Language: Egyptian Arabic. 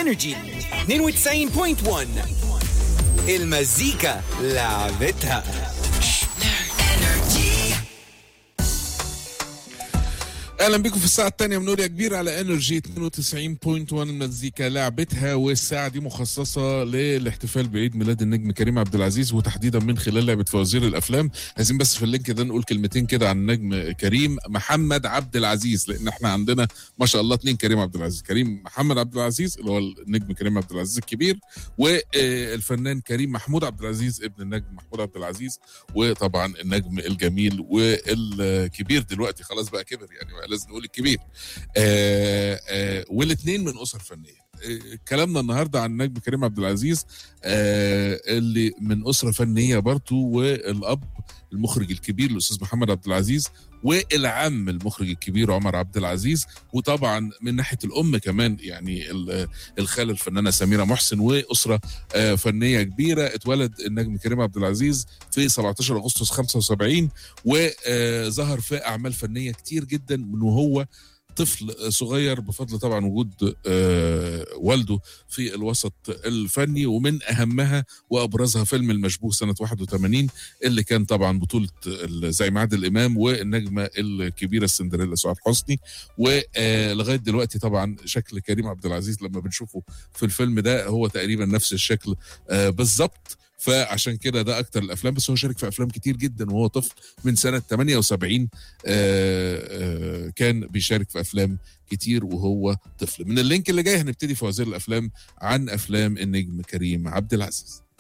انرجي 92.1 المزيكا لعبتها اهلا بكم في الساعه الثانيه من يا كبير على انرجي 92.1 مزيكا لعبتها والساعه دي مخصصه للاحتفال بعيد ميلاد النجم كريم عبد العزيز وتحديدا من خلال لعبه فوازير الافلام عايزين بس في اللينك ده نقول كلمتين كده عن النجم كريم محمد عبد العزيز لان احنا عندنا ما شاء الله اثنين كريم عبد العزيز كريم محمد عبد العزيز اللي هو النجم كريم عبد العزيز الكبير والفنان كريم محمود عبد العزيز ابن النجم محمود عبد العزيز وطبعا النجم الجميل والكبير دلوقتي خلاص بقى كبر يعني بقى لازم نقول الكبير آه آه والاثنين من اسر فنيه آه كلامنا النهارده عن النجم كريم عبد العزيز آه اللي من اسره فنيه برضه والاب المخرج الكبير الاستاذ محمد عبد العزيز والعم المخرج الكبير عمر عبد العزيز وطبعا من ناحيه الام كمان يعني الخاله الفنانه سميره محسن واسره آه فنيه كبيره اتولد النجم كريم عبد العزيز في 17 اغسطس 75 وظهر في اعمال فنيه كتير جدا من وهو طفل صغير بفضل طبعا وجود والده في الوسط الفني ومن اهمها وابرزها فيلم المشبوه سنه 81 اللي كان طبعا بطوله زي عادل امام والنجمه الكبيره السندريلا سعاد حسني ولغايه دلوقتي طبعا شكل كريم عبد العزيز لما بنشوفه في الفيلم ده هو تقريبا نفس الشكل بالظبط فعشان كده ده اكتر الافلام بس هو شارك في افلام كتير جدا وهو طفل من سنه 78 آآ آآ كان بيشارك في افلام كتير وهو طفل من اللينك اللي جاي هنبتدي في وزير الافلام عن افلام النجم كريم عبد العزيز